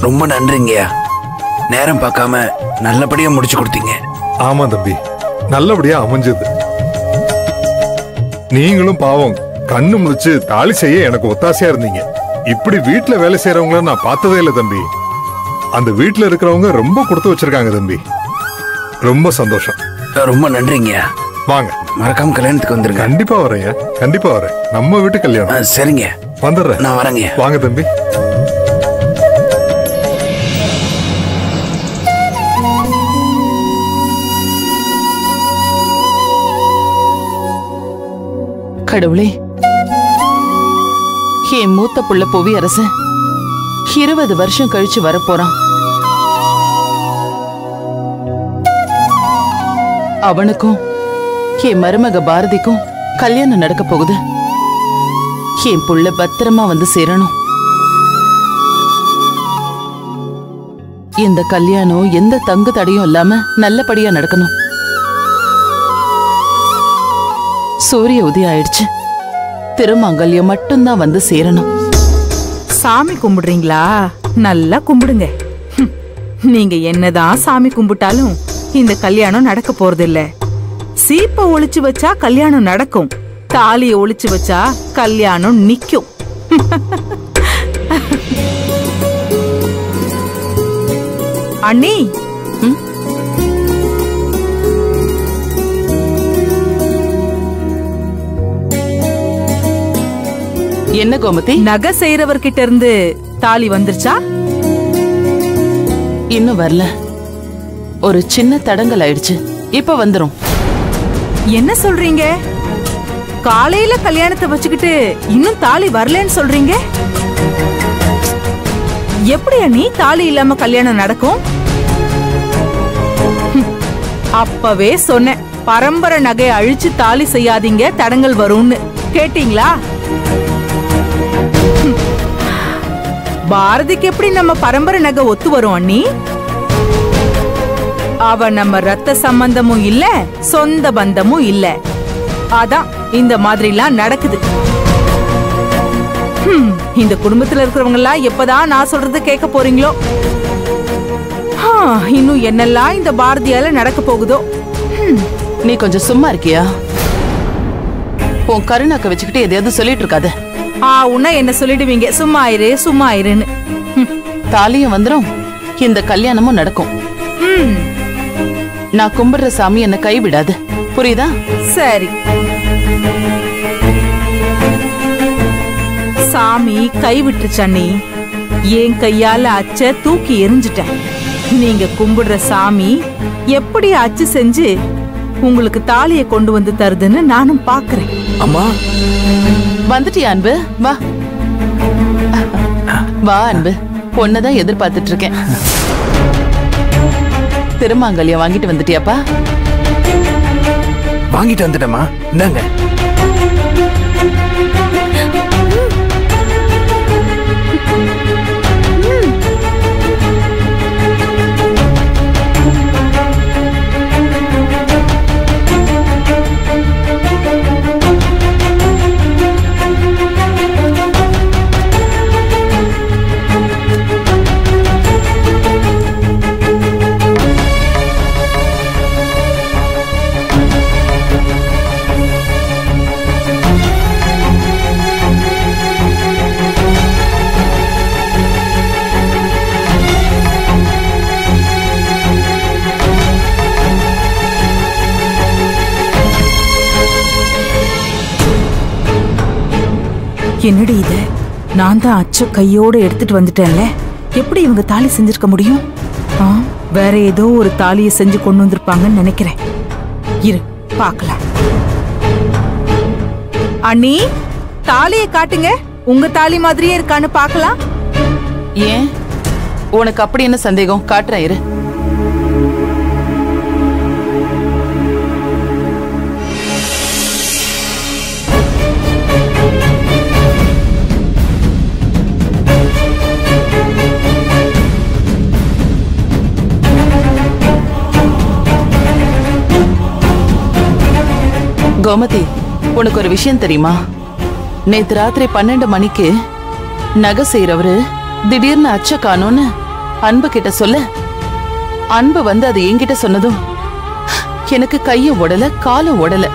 ரொம்ப நன்றிங்கய்யா நேரம் பார்க்காம நல்லபடியா முடிச்சு கொடுத்தீங்க ஆமா தம்பி நல்லபடியா அமைஞ்சது நீங்களும் பாவம் கண்ணு முழிச்சு தாலி செய்ய எனக்கு ஒத்தாசையா இருந்தீங்க இப்படி வீட்டுல வேலை செய்யறவங்கள நான் பார்த்ததே இல்லை தம்பி அந்த வீட்டுல இருக்கிறவங்க ரொம்ப கொடுத்து வச்சிருக்காங்க தம்பி ரொம்ப சந்தோஷம் ரொம்ப நன்றிங்கய்யா வாங்க மறக்காம கல்யாணத்துக்கு வந்துருங்க கண்டிப்பா வரேன் கண்டிப்பா வரேன் நம்ம வீட்டு ஆ, கல்யாணம் சரிங்க வந்துடுறேன் நான் வரேங்க வாங்க தம்பி கடவுளே என் மூத்த புள்ள புவி அரசன் இருபது வருஷம் கழிச்சு வரப்போறான் அவனுக்கும் என் மருமக பாரதிக்கும் கல்யாணம் நடக்க போகுது என் புள்ள பத்திரமா வந்து சேரணும் இந்த கல்யாணம் எந்த தங்கு தடையும் இல்லாம நல்லபடியா நடக்கணும் சூரிய உதயம் ஆயிடுச்சு திருமங்கல்யம் மட்டும்தான் வந்து சேரணும் சாமி கும்பிடுறீங்களா நல்லா கும்பிடுங்க ஹம், நீங்க என்னதான் சாமி கும்பிட்டாலும் இந்த கல்யாணம் நடக்க போறது இல்ல சீப்ப ஒளிச்சு வச்சா கல்யாணம் நடக்கும் தாலிய ஒளிச்சு வச்சா கல்யாணம் நிக்கும் அண்ணி என்ன கோமதி நகை செய்யறவர்கிட்ட இருந்து தாலி வந்துருச்சா இன்னும் வரல ஒரு சின்ன தடங்கல் ஆயிடுச்சு இப்ப வந்துரும் என்ன சொல்றீங்க காலையில கல்யாணத்தை வச்சுக்கிட்டு இன்னும் தாலி வரலன்னு சொல்றீங்க எப்படி அண்ணி தாலி இல்லாம கல்யாணம் நடக்கும் ஹம், அப்பவே சொன்னேன் பரம்பரை நகையை அழிச்சு தாலி செய்யாதீங்க தடங்கள் வரும்னு கேட்டீங்களா ஹம், பாரதிக்கு எப்படி நம்ம பரம்பரை நகை ஒத்து வரும் அண்ணி அவ நம்ம ரத்த சம்பந்தமும் இல்ல சொந்த பந்தமும் இல்ல அதான் இந்த மாதிரிலாம் நடக்குது ஹம், இந்த குடும்பத்துல இருக்கிறவங்க எல்லாம் எப்பதான் நான் சொல்றது கேட்க போறீங்களோ ஆ, இன்னும் என்னெல்லாம் இந்த பாரதியால நடக்க போகுதோ ஹம், நீ கொஞ்சம் சும்மா இருக்கியா உன் கருணாக்க வச்சுக்கிட்டு எதையாவது சொல்லிட்டு இருக்காத ஆ உன்ன என்ன சொல்லிடுவீங்க சும்மா இரு சும்மா இருன்னு ஹம், தாலியும் வந்துரும் இந்த கல்யாணமும் நடக்கும் ஹம், நான் கும்பிடுற சாமி என்ன கைவிடாது புரியுதா சரி சாமி கைவிட்டுருச்சு அண்ணி என் கையால அச்ச தூக்கி எரிஞ்சிட்டேன் நீங்க கும்பிடுற சாமி எப்படி அச்சு செஞ்சு உங்களுக்கு தாலியை கொண்டு வந்து தருதுன்னு நானும் பாக்குறேன் அம்மா வந்துட்டியா அன்பு வா வா அன்பு பொண்ணதான் எதிர்பார்த்துட்டு இருக்கேன் திருமாங்கல்யம் வாங்கிட்டு வந்துட்டியாப்பா வாங்கிட்டு வந்துட்டேம்மா இந்தாங்க என்னடி இது நான் தான் அச்சு கையோட எடுத்துட்டு வந்துட்டேன்ல எப்படி இவங்க தாலி செஞ்சிருக்க முடியும் ஆ, வேற ஏதோ ஒரு தாலியை செஞ்சு கொண்டு வந்திருப்பாங்கன்னு நினைக்கிறேன் இரு பார்க்கலாம் அண்ணி தாலியை காட்டுங்க உங்க தாலி மாதிரியே இருக்கான்னு பார்க்கலாம் ஏன் உனக்கு அப்படி என்ன சந்தேகம் காட்டுறேன் இரு கோமதி உனக்கு ஒரு விஷயம் தெரியுமா நேத்து ராத்திரி பன்னெண்டு மணிக்கு நகை செய்யறவரு திடீர்னு அச்ச காணோன்னு அன்பு கிட்ட சொல்ல அன்பு வந்து அது என்கிட்ட சொன்னதும் எனக்கு கையும் உடல காலும் உடல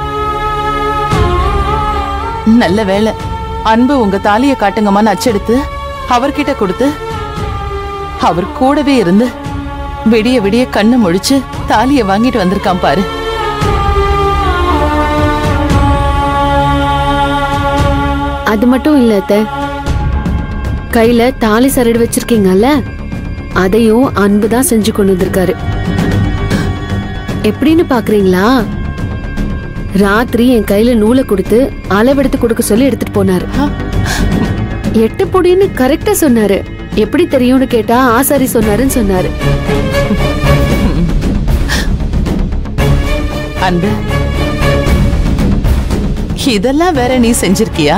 நல்ல வேளை அன்பு உங்க தாலிய காட்டுங்கம்மான்னு அச்செடுத்து அவர்கிட்ட கொடுத்து அவர் கூடவே இருந்து விடிய விடிய கண்ணு முழிச்சு தாலிய வாங்கிட்டு வந்திருக்கான் பாரு அது மட்டும் இல்ல அத்தை கையில தாலி சரடு வச்சிருக்கீங்கல்ல அதையும் அன்பு தான் செஞ்சு கொண்டு வந்திருக்காரு எப்படின்னு பாக்குறீங்களா ராத்திரி என் கையில நூலை கொடுத்து அளவெடுத்து கொடுக்க சொல்லி எடுத்துட்டு போனாரு எட்டு பொடின்னு கரெக்டா சொன்னாரு எப்படி தெரியும்னு கேட்டா ஆசாரி சொன்னாருன்னு சொன்னாரு அன்பு இதெல்லாம் வேற நீ செஞ்சிருக்கியா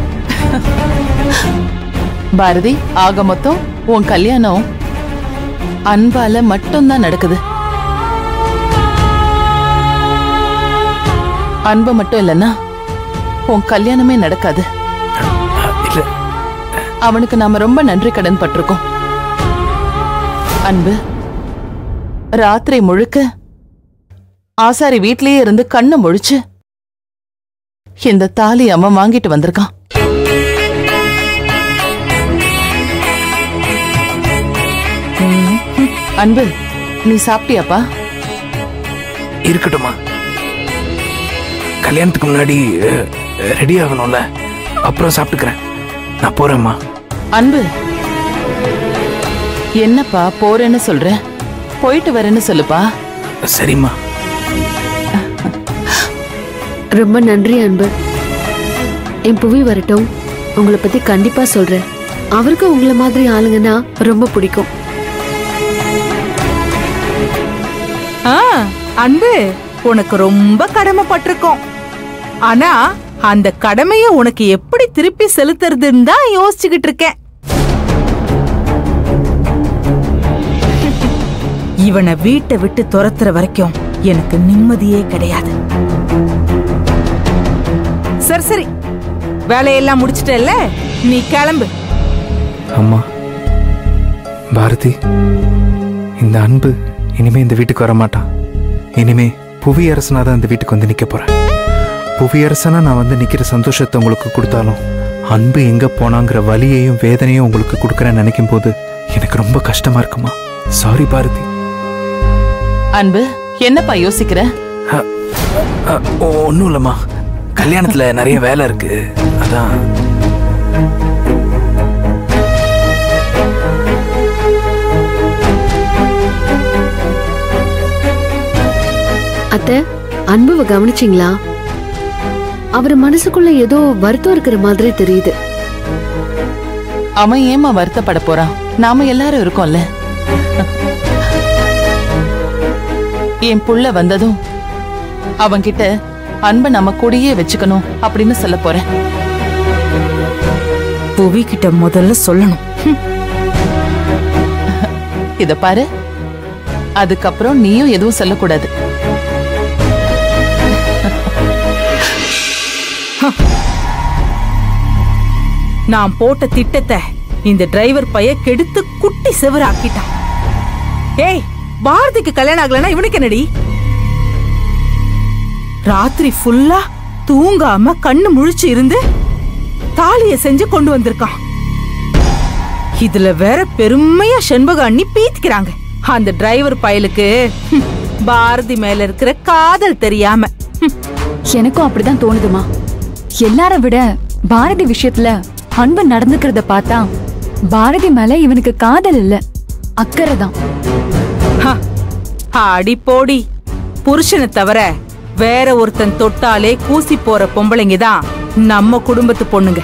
பாரதி ஆக மொத்தம் உன் கல்யாணம் அன்பால மட்டும்தான் நடக்குது அன்பு மட்டும் இல்லைன்னா உன் கல்யாணமே நடக்காது இல்ல அவனுக்கு நாம ரொம்ப நன்றி கடன் பட்டிருக்கோம் அன்பு ராத்திரி முழுக்க ஆசாரி வீட்லயே இருந்து கண்ணு முழிச்சு இந்த தாலி அவன் வாங்கிட்டு வந்திருக்கான் ம், அன்பு நீ சாப்பிட்டியாப்பா இருக்கட்டும்மா கல்யாணத்துக்கு முன்னாடி ரெடி ஆகணும்ல அப்புறம் சாப்பிட்டுக்கிறேன் நான் போறேம்மா அன்பு என்னப்பா போறேன்னு சொல்ற போயிட்டு வரேன்னு சொல்லுப்பா சரிம்மா ரொம்ப நன்றி அன்பு என் புவி வரட்டும் உங்களை பத்தி கண்டிப்பா சொல்றேன் அவருக்கு உங்களை மாதிரி ஆளுங்கன்னா ரொம்ப பிடிக்கும் ஆ, அன்பு உனக்கு ரொம்ப கடமைப்பட்டிருக்கோம் ஆனா அந்த கடமைய உனக்கு எப்படி திருப்பி செலுத்துறதுன்னு தான் யோசிச்சுக்கிட்டு இருக்கேன் இவனை வீட்டை விட்டு துரத்துற வரைக்கும் எனக்கு நிம்மதியே கிடையாது சரி சரி வேலையெல்லாம் முடிச்சிட்டல்ல நீ கிளம்பு அம்மா பாரதி இந்த அன்பு இனிமே இந்த வீட்டுக்கு வர மாட்டான் இனிமே புவியரசனா தான் இந்த வீட்டுக்கு வந்து நிக்க போறேன் புவியரசனா நான் வந்து நிக்கிற சந்தோஷத்தை உங்களுக்கு கொடுத்தாலும் அன்பு எங்க போனாங்கிற வலியையும் வேதனையும் உங்களுக்கு கொடுக்கறேன்னு நினைக்கும் போது எனக்கு ரொம்ப கஷ்டமா இருக்குமா சாரி பாரதி அன்பு என்னப்பா யோசிக்கிற ஒன்றும் இல்லைம்மா கல்யாணத்துல நிறைய வேலை இருக்கு அதான் அத்தை அன்புவை கவனிச்சிங்களா அவர் மனசுக்குள்ள ஏதோ வருத்தம் இருக்கிற மாதிரி தெரியுது அவன் ஏமா வருத்தப்பட போறான் நாம எல்லாரும் இருக்கோம்ல என் புள்ள வந்ததும் அவன்கிட்ட அன்பை நம்ம கூடயே வச்சுக்கணும் அப்படின்னு சொல்ல போறேன் புவி கிட்ட முதல்ல சொல்லணும் இத பாரு அதுக்கப்புறம் நீயும் எதுவும் சொல்லக்கூடாது நான் போட்ட திட்டத்தை இந்த டிரைவர் பைய கெடுத்து குட்டி செவராக்கிட்டான் ஏய் பாரதிக்கு கல்யாணம் ஆகலனா இவனுக்கு என்னடி ராத்திரி ஃபுல்லா தூங்காம கண்ணு முழிச்சு இருந்து தாலிய செஞ்சு கொண்டு வந்திருக்கான் இதுல வேற பெருமையா செண்பக அண்ணி பீத்திக்கிறாங்க அந்த டிரைவர் பயலுக்கு ஹம், பாரதி மேல இருக்கிற காதல் தெரியாம ஹம், எனக்கும் அப்படிதான் தோணுதுமா எல்லார விட பாரதி விஷயத்துல அன்பு நடந்துக்கிறத பார்த்தா பாரதி மேல இவனுக்கு காதல் இல்ல அக்கறை தான் ஹ, அடி போடி புருஷனை தவிர வேற ஒருத்தன் தொட்டாலே கூசி போற பொம்பளைங்க தான் நம்ம குடும்பத்து பொண்ணுங்க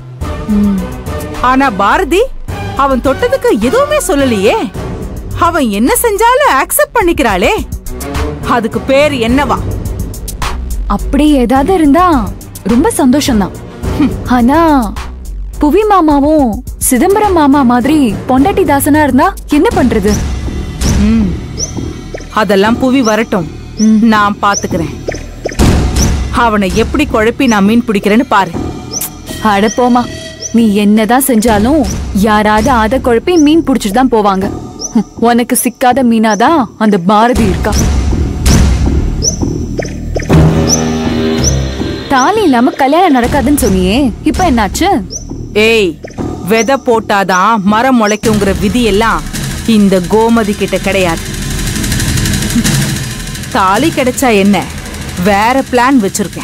ஆனா பாரதி அவன் தொட்டதுக்கு எதுவுமே சொல்லலையே அவன் என்ன செஞ்சாலும் அக்செப்ட் பண்ணிக்கிறாளே அதுக்கு பேர் என்னவா அப்படி ஏதாவது இருந்தா ரொம்ப சந்தோஷம்தான் ஹம், ஆனா புவி மாமாவும் சிதம்பரம் மாமா மாதிரி பொண்டாட்டி தாசனா இருந்தா என்ன பண்றது ம். அதெல்லாம் புவி வரட்டும் நான் பாத்துக்கிறேன் அவனை எப்படி குழப்பி நான் மீன் பிடிக்கிறேன்னு பாரு அட போமா நீ என்னதான் செஞ்சாலும் யாராவது அத குழப்பி மீன் புடிச்சிட்டு தான் போவாங்க ஹம், உனக்கு சிக்காத மீனாதான் அந்த பாரதி இருக்கா தாலி இல்லாம கல்யாணம் நடக்காதுன்னு சொன்னியே இப்ப என்னாச்சு ஏய் விதை போட்டாதான் மரம் முளைக்குங்கிற விதி எல்லாம் இந்த கோமதி கிட்ட கிடையாது தாலி கிடைச்சா என்ன வேற பிளான் வச்சிருக்கேன்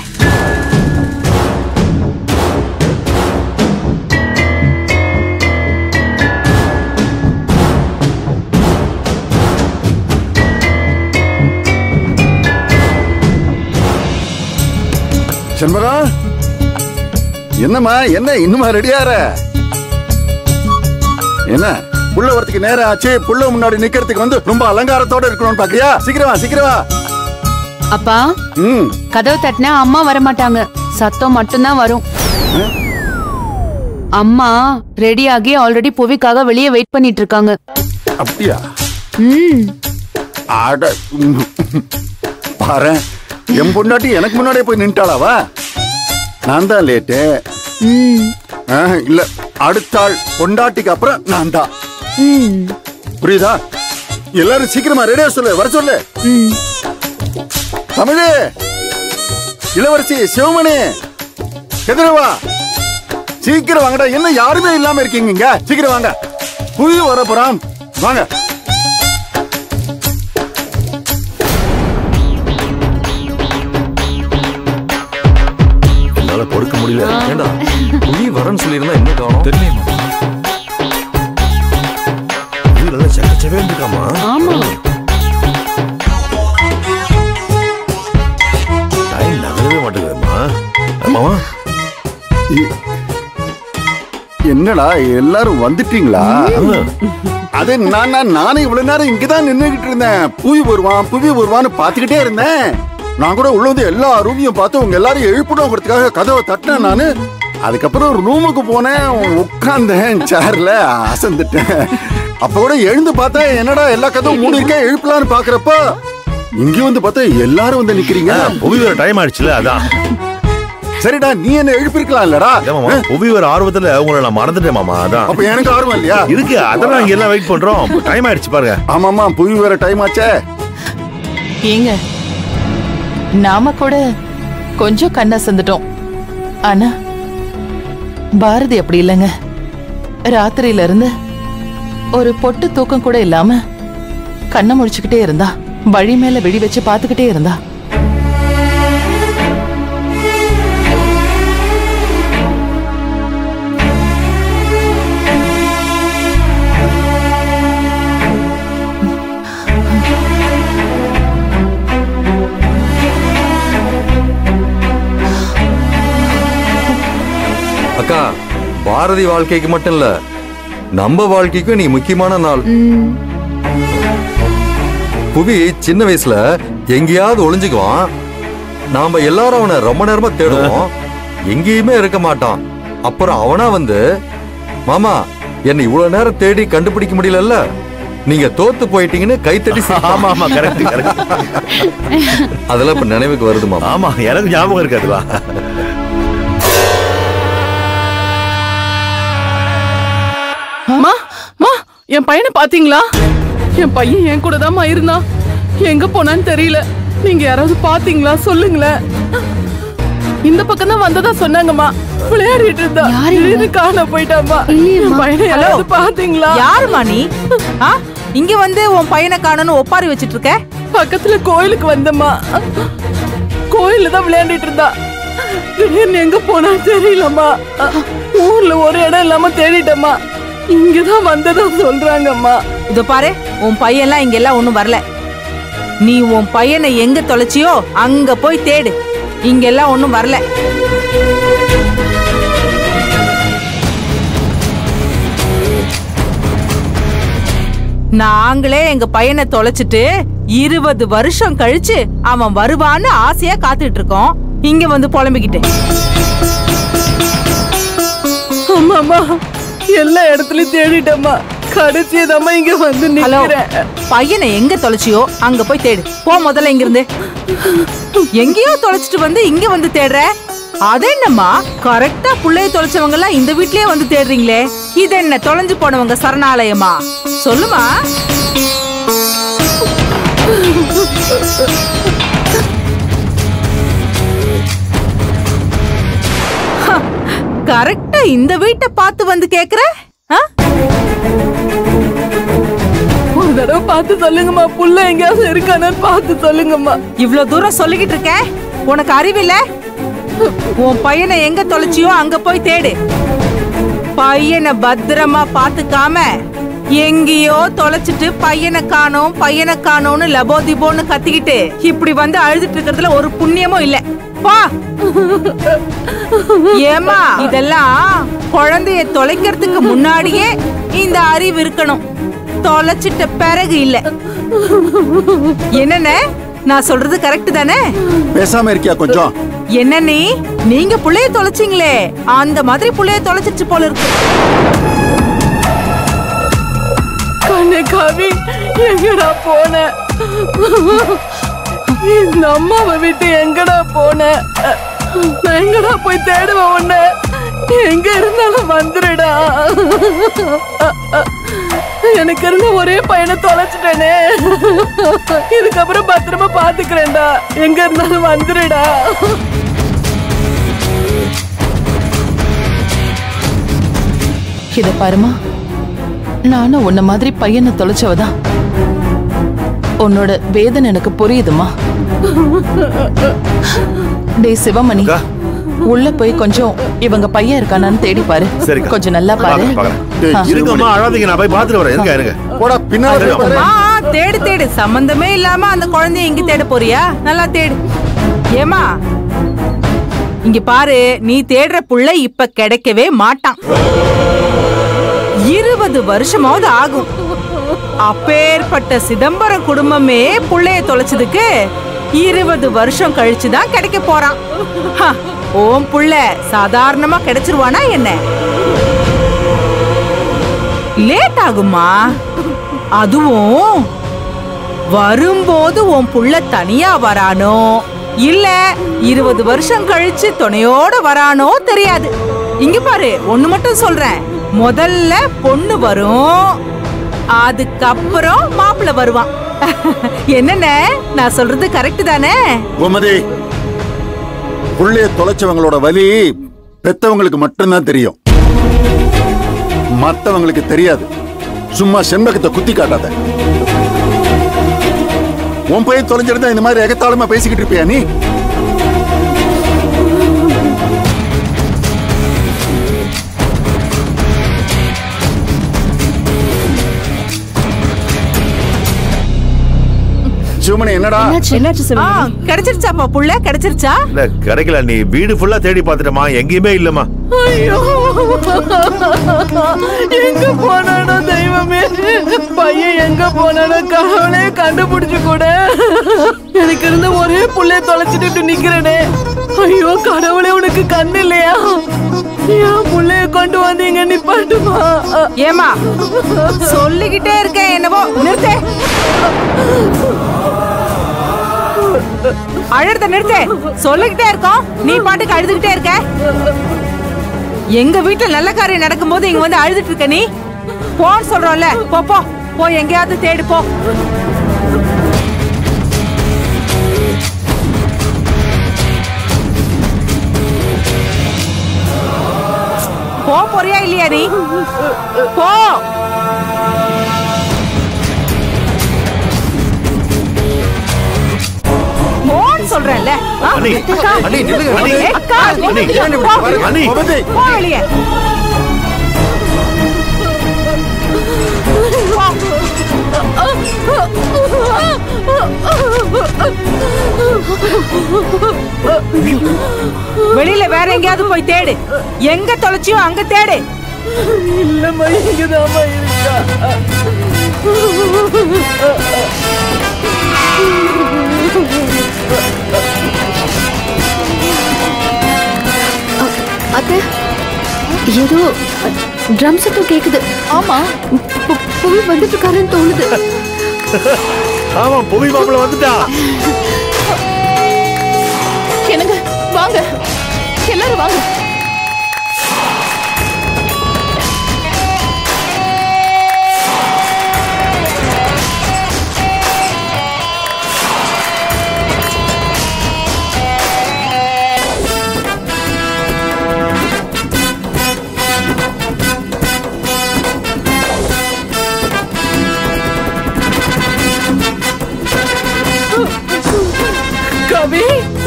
செண்பகம் என்னம்மா என்ன இன்னுமா ரெடியார என்ன புள்ள வரத்துக்கு நேரம் ஆச்சு புள்ள முன்னாடி நிக்கிறதுக்கு வந்து ரொம்ப அலங்காரத்தோட இருக்கணும்னு பாக்கியா சீக்கிரமா சீக்கிரமா அப்பா ம் கதவு தட்டினா அம்மா வர மாட்டாங்க சத்தம் மட்டும்தான் வரும் அம்மா ரெடி ஆகி ஆல்ரெடி புவிக்காக வெளியே வெயிட் பண்ணிட்டு இருக்காங்க அப்படியா ம் அட பாரு என் பொண்டாட்டி எனக்கு முன்னாடியே போய் நின்ட்டாளாவா நான் தான் லேட்டு ம் இல்ல அடுத்த ஆள் பொண்டாட்டிக்கு அப்புறம் நான் தான் ம் புரியுதா எல்லாரும் சீக்கிரமா ரெடியா சொல்லு வர சொல்லு ம் தமிழே இளவரசி சிவமணி எதிரவா சீக்கிரம் வாங்கடா என்ன யாருமே இல்லாம இருக்கீங்க இங்க சீக்கிரம் வாங்க புவி வர போறான் வாங்க என்னால பொறுக்க முடியல ஏண்டா புலி வரேன்னு சொல்லியிருந்தா என்ன காணும் தெரியலையேம்மா இது நல்லா சக்கச்சவே இருக்காமா ஆமா டைம் நகரவே மாட்டேங்குதுமா ஆமாவா இ- என்னடா எல்லாரும் வந்துட்டீங்களா அது நான் நான் நானே இவ்வளவு நேரம் இங்கதான் நின்னுகிட்டு இருந்தேன் புவி வருவான் புவி வருவான்னு பாத்துக்கிட்டே இருந்தேன் நான் கூட உள்ள வந்து எல்லா ரூமையும் பார்த்து உங்க எல்லாரையும் எழுப்பணுங்கிறதுக்காக கதவை தட்டினேன் நானு அதுக்கப்புறம் ரூமுக்கு போனேன் உட்கார்ந்தேன் சேர்ல அசந்துட்டேன் அப்ப கூட எழுந்து பார்த்தேன் என்னடா எல்லா கதவும் மூடி இருக்கேன் எழுப்பலான்னு பாக்குறப்ப இங்க வந்து பார்த்தா எல்லாரும் வந்து நிக்கிறீங்க புவி வர டைம் ஆயிடுச்சுல அதான் சரிடா நீ என்ன எழுப்பிருக்கலாம் இல்லடா ஏமாமா புவி வர ஆர்வத்துல உங்களை நான் மறந்துட்டேன் மாமா அதான் அப்ப எனக்கு ஆர்வம் இல்லையா இருக்கு அதெல்லாம் இங்க எல்லாம் வெயிட் பண்றோம் டைம் ஆயிடுச்சு பாருங்க ஆமாமா புவி வேற டைம் ஆச்சே ஏங்க நாம கூட கொஞ்சம் கண்ணா சந்துட்டோம் ஆனா பாரதி அப்படி இல்லைங்க ராத்திரியில இருந்து ஒரு பொட்டு தூக்கம் கூட இல்லாம கண்ணை முழிச்சுக்கிட்டே இருந்தா வழி மேல வெடி வச்சு பாத்துக்கிட்டே இருந்தா அக்கா பாரதி வாழ்க்கைக்கு மட்டும் இல்ல நம்ம வாழ்க்கைக்கும் நீ முக்கியமான நாள் ம் புவி சின்ன வயசுல எங்கேயாவது ஒளிஞ்சுக்குவான் நாம எல்லாரும் அவனை ரொம்ப நேரமா தேடுவோம் எங்கேயுமே இருக்க மாட்டான் அப்புறம் அவனா வந்து மாமா என்னை இவ்வளவு நேரம் தேடி கண்டுபிடிக்க முடியலல்ல நீங்க தோத்து போயிட்டீங்கன்னு கைத்தட்டி சிரிப்பான். ஆமா ஆமா கரெக்ட் கரெக்ட் அதெல்லாம் இப்ப நினைவுக்கு வருது மாமா ஆமா எனக்கு ஞாபகம் இருக்காதுவா மா மா என் பையனை பாத்தீங்களா என் பையன் என் கூட தான் இருந்தான் எங்க போனான்னு தெரியல நீங்க யாராவது பாத்தீங்களா சொல்லுங்களேன் இந்த பக்கம் தான் வந்ததா சொன்னாங்கம்மா விளையாடிட்டு இருந்தா யாரு இவங்க? திடீர்னு காண போயிட்டாம்மா இல்லையேம்மா. என் பையனை ஹலோ. யாராவது பாத்தீங்களா யாருமா நீ ஆ? இங்க வந்து உன் பையனை காணோன்னு ஒப்பாரி வச்சிட்டு இருக்க பக்கத்துல கோயிலுக்கு வந்தம்மா கோயில்ல தான் விளையாடிட்டு இருந்தா திடீர்னு எங்க போனா தெரியலம்மா ஊர்ல ஒரு இடம் இல்லாம தேடிட்டம்மா இங்கதான் வந்ததா சொல்றாங்கம்மா இதோ பாரு உன் பையன்லாம் இங்க எல்லாம் ஒண்ணும் வரல நீ உன் பையனை எங்க தொலைச்சியோ அங்க போய் தேடு இங்க எல்லாம் ஒண்ணும் வரல நாங்களே எங்க பையனை தொலைச்சிட்டு இருபது வருஷம் கழிச்சு அவன் வருவான்னு ஆசையா காத்துட்டு இருக்கோம் இங்க வந்து புலம்பிக்கிட்டு ஆமாம்மா எல்லா இடத்துலயும் தேடிட்டம்மா கடைசியதாம்மா இங்க வந்து ஹலோ நிக்கிறேன் பையனை எங்க தொலைச்சியோ அங்க போய் தேடு போ முதல்ல இங்க இருந்து எங்கேயோ தொலைச்சிட்டு வந்து இங்க வந்து தேடுற அது என்னம்மா கரெக்டா புள்ளைய தொலைச்சவங்க எல்லாம் இந்த வீட்லயே வந்து தேடுறீங்களே இது என்ன தொலைஞ்சு போனவங்க சரணாலயமா சொல்லுமா கரெக்டா இந்த வீட்டை பார்த்து வந்து கேக்குற ஆ? ஒரு தடவை பார்த்து சொல்லுங்கம்மா புள்ள எங்கேயாவது இருக்கானு பார்த்து சொல்லுங்கம்மா இவ்ளோ தூரம் சொல்லிக்கிட்டு இருக்க உனக்கு அறிவில்ல உன் பையனை எங்க தொலைச்சியோ அங்க போய் தேடு பையனை பத்திரமா பாத்துக்காம எங்கேயோ தொலைச்சிட்டு பையனை காணோம் பையனை காணோம்னு லபோதிபோன்னு கத்திக்கிட்டு இப்படி வந்து அழுதுட்டு இருக்கிறதுல ஒரு புண்ணியமும் இல்ல பா ஏமா இதெல்லாம் குழந்தைய தொலைக்கிறதுக்கு முன்னாடியே இந்த அறிவு இருக்கணும் தொலைச்சிட்ட பிறகு இல்ல என்னண்ணே நான் சொல்றது கரெக்ட் தானே பேசாம இருக்கியா கொஞ்சம் என்ன நீ நீங்க புள்ளைய தொலைச்சிங்களே அந்த மாதிரி புள்ளைய தொலைச்சிச்சு போல இருக்கு கண்ணே காவி எங்கடா போன இந்த அம்மாவை விட்டு எங்கடா போன நான் எங்கடா போய் தேடுவேன் உன்னை எங்க இருந்தாலும் வந்துடுடா எனக்கு இருந்த ஒரே பையனை தொலைச்சிட்டேனே இதுக்கப்புறம் பத்திரமா பாத்துக்கிறேன்டா எங்க இருந்தாலும் வந்துடுடா இத பாருமா நானும் உன்ன மாதிரி பையனை தொலைச்சவதான் உன்னோட வேதனை எனக்கு புரியுதுமா டேய் சிவமணி உள்ள போய் கொஞ்சம் இவங்க பையன் இருக்கானான்னு தேடி பாரு சரிக்கா. கொஞ்சம் நல்லா பாரு பாக்குறேன், பாக்குறேன். டேய், ஆ. இருங்கம்மா அழாதீங்க நான் போய் பாத்துட்டு வரேன் இருங்க இருங்க போடா பின்னாடி போய் பாரு. ஆ ஆ, தேடு தேடு சம்பந்தமே இல்லாம அந்த குழந்தைய இங்க தேட போறியா நல்லா தேடு ஏமா இங்க பாரு நீ தேடுற புள்ள இப்ப கிடைக்கவே மாட்டான் இருபது வருஷமாவது ஆகும் அப்பேற்பட்ட சிதம்பரம் குடும்பமே புள்ளைய தொலைச்சதுக்கு இருபது வருஷம் கழிச்சு தான் கிடைக்க போறான் ஹ, ஓம் புள்ள சாதாரணமா கிடைச்சிருவானா என்ன லேட் ஆகுமா அதுவும் வரும்போது உன் புள்ள தனியா வரானோ இல்ல இருபது வருஷம் கழிச்சு துணையோட வரானோ தெரியாது இங்க பாரு ஒண்ணு மட்டும் சொல்றேன் முதல்ல பொண்ணு வரும் அதுக்கப்புறம் மாப்பிள்ள வருவான் என்னண்ணே நான் சொல்றது கரெக்ட் தானே கோமதி புள்ளைய தொலைச்சவங்களோட வலி பெத்தவங்களுக்கு மட்டும்தான் தெரியும் மத்தவங்களுக்கு தெரியாது சும்மா செண்பகத்தை குத்தி காட்டாத உன் பையன் தொலைஞ்சிருந்தா இந்த மாதிரி எகத்தாளமா பேசிக்கிட்டு இருப்பியா நீ சிவமணி என்னடா ஆ, கிடைச்சிருச்சாப்பா புள்ள கிடைச்சிருச்சா இல்ல கிடைக்கல நீ வீடு ஃபுல்லா தேடி பாத்துட்டமா எங்கேயுமே இல்லம்மா ஐயோ எங்க போனானோ தெய்வமே பையன் எங்க போனானோ கடவுளே கண்டுபிடிச்சு கூட எனக்கு இருந்த ஒரே புள்ளைய தொலைச்சிட்டு நிக்கிறேனே ஐயோ கடவுளே உனக்கு கண்ணு இல்லையா என் புள்ளைய கொண்டு வந்தீங்க நிப்பாட்டுமா ஏமா சொல்லிக்கிட்டே இருக்கேன் என்னவோ நிறுத்தே அழுறத நிறுத்தே சொல்லிக்கிட்டே இருக்கோம் நீ பாட்டுக்கு அழுதுகிட்டே இருக்க எங்க வீட்டுல நல்ல காரியம் நடக்கும்போது இங்க வந்து அழுதுட்டு இருக்க நீ போன்னு சொல்றோம்ல போ போ போ எங்கேயாவது தேடு போ போ போறியா இல்லையா நீ போ போன்னு சொல்றேன்ல ஆ? அண்ணி, அக்கா. அண்ணி, நில்லுங்க, அண்ணி. ஏய், அக்கா, அண்ணி, ஏன் இப்படி போ. பாருங்க? அண்ணி. கோமதி போ வெளியே வெளியில வேற எங்கேயாவது போய் தேடு எங்க தொலைச்சியோ அங்க தேடு இல்லம்மா இங்கதாம்மா இருக்கா அத்தை ஏதோ ட்ரம் சத்தம் கேக்குது ஆமா பு- புவி வந்துட்டு இருக்காருன்னு தோணுது ஆமா புவி மாப்பிள்ள வந்துட்டா என்னங்க வாங்க எல்லாரும் வாங்க அபி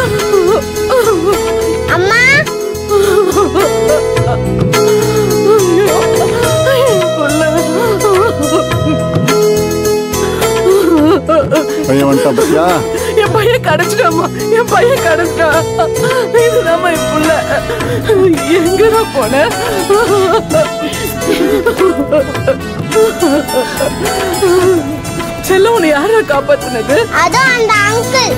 அம்மா பையன் வந்துட்டான் பத்தியா என் பையன் கிடைச்சிட்டாமா என் பையன் கிடைச்சிட்டான் இதுதான் என் புள்ள எங்கடா போன செல்ல உன்னை யாரா காப்பாத்துனது அதோ அந்த அங்கிள்